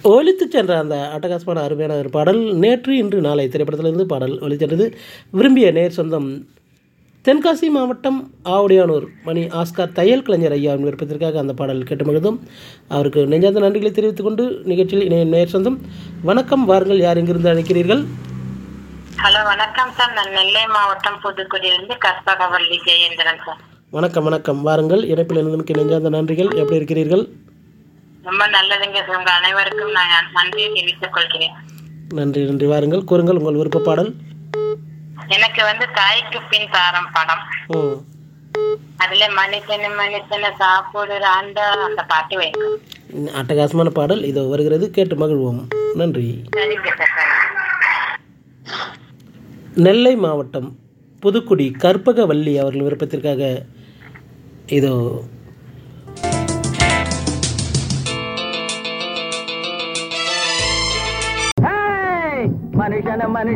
ஒலித்துச் சென்ற அந்த அட்டகாசமான அருமையான ஒரு பாடல் நேற்று இன்று நாளை திரைப்படத்திலிருந்து பாடல் ஒலிச்சென்றது விரும்பிய நேர் சொந்தம் தென்காசி மாவட்டம் ஆவுடையானூர் மணி ஆஸ்கார் தையல் கலைஞர் ஐயாவின் விருப்பத்திற்காக அந்த பாடல் கேட்டு மகிழ்ந்தோம் அவருக்கு நெஞ்சார்ந்த நன்றிகளை தெரிவித்துக் கொண்டு நிகழ்ச்சியில் இணைய நேர் சொந்தம் வணக்கம் வாருங்கள் யார் எங்கிருந்து அழைக்கிறீர்கள் ஹலோ வணக்கம் சார் நான் நெல்லை மாவட்டம் புதுக்குடியிலிருந்து கற்பகவல்லி ஜெயேந்திரன் சார் வணக்கம் வணக்கம் வாருங்கள் இணைப்பில் இருந்தமைக்கு நெஞ்சார்ந்த நன்றிகள் எப்படி இருக்கிறீர்கள் ரொம்ப நல்லதுங்க சார் உங்க அனைவருக்கும் நான் நன்றியை தெரிவித்துக் கொள்கிறேன் நன்றி நன்றி வாருங்கள் கூறுங்கள் உங்கள் விருப்ப பாடல் எனக்கு வந்து தாய்க்கு பின் தாரம் படம் ம் அதுல மனுஷனு மனுஷன சாப்பிடுறாண்ட அந்த பாட்டு வைக்கும் அட்டகாசமான பாடல் இதோ வருகிறது கேட்டு மகிழ்வோம் நன்றி சரிங்க சார் சரி நெல்லை மாவட்டம் புதுக்குடி கற்பகவல்லி அவர்கள் விருப்பத்திற்காக இதோ மனுஷன மனுஷ